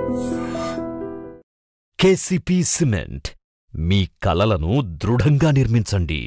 KCP cement మీ కలలను దృఢంగా నిర్మించండి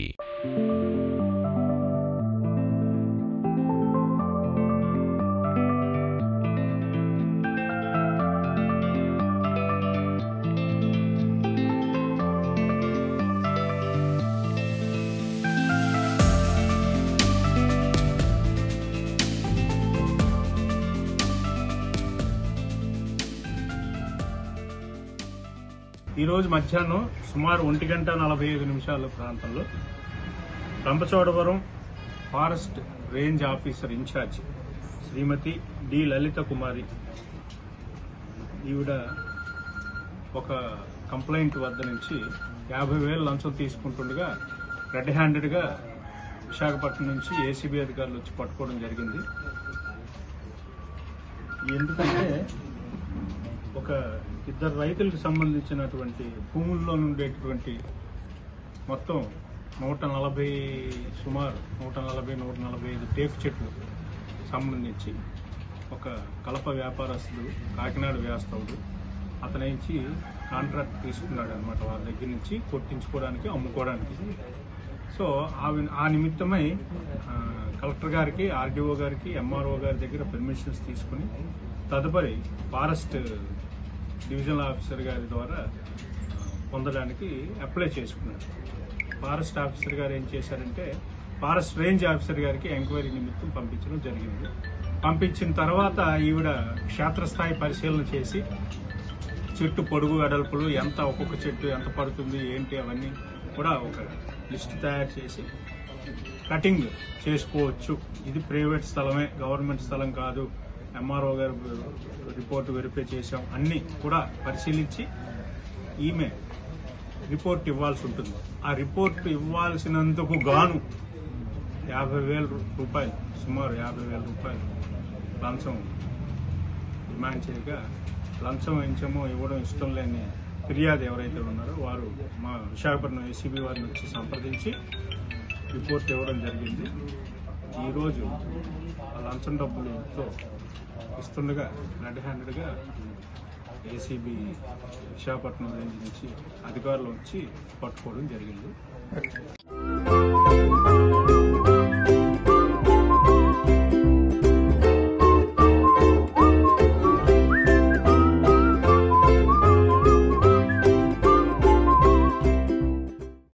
ఈరోజు మధ్యాహ్నం సుమారు ఒంటి గంట నలభై ఐదు నిమిషాల ప్రాంతంలో Rampachodavaram forest range officer incharge Srimathi D Lalitha Kumari ఈవిడ ఒక కంప్లైంట్ వద్ద నుంచి యాభై వేలు లంచం తీసుకుంటుండగా రెడ్ హ్యాండెడ్గా విశాఖపట్నం నుంచి ఏసీబీ అధికారులు వచ్చి పట్టుకోవడం జరిగింది ఎందుకంటే ఒక ఇద్దరు రైతులకు సంబంధించినటువంటి భూముల్లో ఉండేటువంటి మొత్తం నూట నలభై సుమారు నూట నలభై నూట నలభై ఐదు టేకు చెట్లు సంబంధించి ఒక కలప వ్యాపారస్తుడు కాకినాడ వ్యాస్తవుడు అతని నుంచి కాంట్రాక్ట్ తీసుకున్నాడు అనమాట వాళ్ళ దగ్గర నుంచి కొట్టించుకోవడానికి అమ్ముకోవడానికి సో ఆ వి- ఆ నిమిత్తమై ఆ, కలెక్టర్ గారికి ఆర్డీఓ గారికి ఎంఆర్ఓ గారి దగ్గర పర్మిషన్స్ తీసుకుని తదుపరి ఫారెస్ట్ డివిజనల్ ఆఫీసర్ గారి ద్వారా ఆ, పొందడానికి అప్లై చేసుకున్నాడు ఫారెస్ట్ ఆఫీసర్ గారు ఏం చేశారంటే ఫారెస్ట్ రేంజ్ ఆఫీసర్ గారికి ఎంక్వైరీ నిమిత్తం పంపించడం జరిగింది పంపించిన తర్వాత ఈవిడ క్షేత్రస్థాయి పరిశీలన చేసి చెట్టు పొడుగు వెడల్పులు ఎంత ఒక్కొక్క చెట్టు ఎంత పడుతుంది ఏంటి అవన్నీ కూడా ఒక లిస్ట్ తయారు చేసి కటింగ్ చేసుకోవచ్చు ఇది ప్రైవేట్ స్థలమే గవర్నమెంట్ స్థలం కాదు ఎంఆర్ఓ గారు రిపోర్ట్ వెరిఫై చేశాం అన్ని కూడా పరిశీలించి ఈమె రిపోర్ట్ ఇవ్వాల్సి ఉంటుంది ఆ రిపోర్ట్ ఇవ్వాల్సినందుకు గాను యాభై వేల రూపాయలు సుమారు యాభై వేల రూపాయలు లంచం డిమాండ్ చేయగా లంచం ఎంచమో ఇవ్వడం ఇష్టం లేని ఫిర్యాదు ఎవరైతే ఉన్నారో వారు మా విశాఖపట్నం ఏసీబీ వారిని వచ్చి సంప్రదించి రిపోర్ట్ ఇవ్వడం జరిగింది ఈరోజు ఆ లంచం డబ్బులతో ఇస్తుండగా రెడ్ హ్యాండెడ్గా ఏసీబీ విశాఖపట్నం రేంజ్ నుంచి అధికారులు వచ్చి పట్టుకోవడం జరిగింది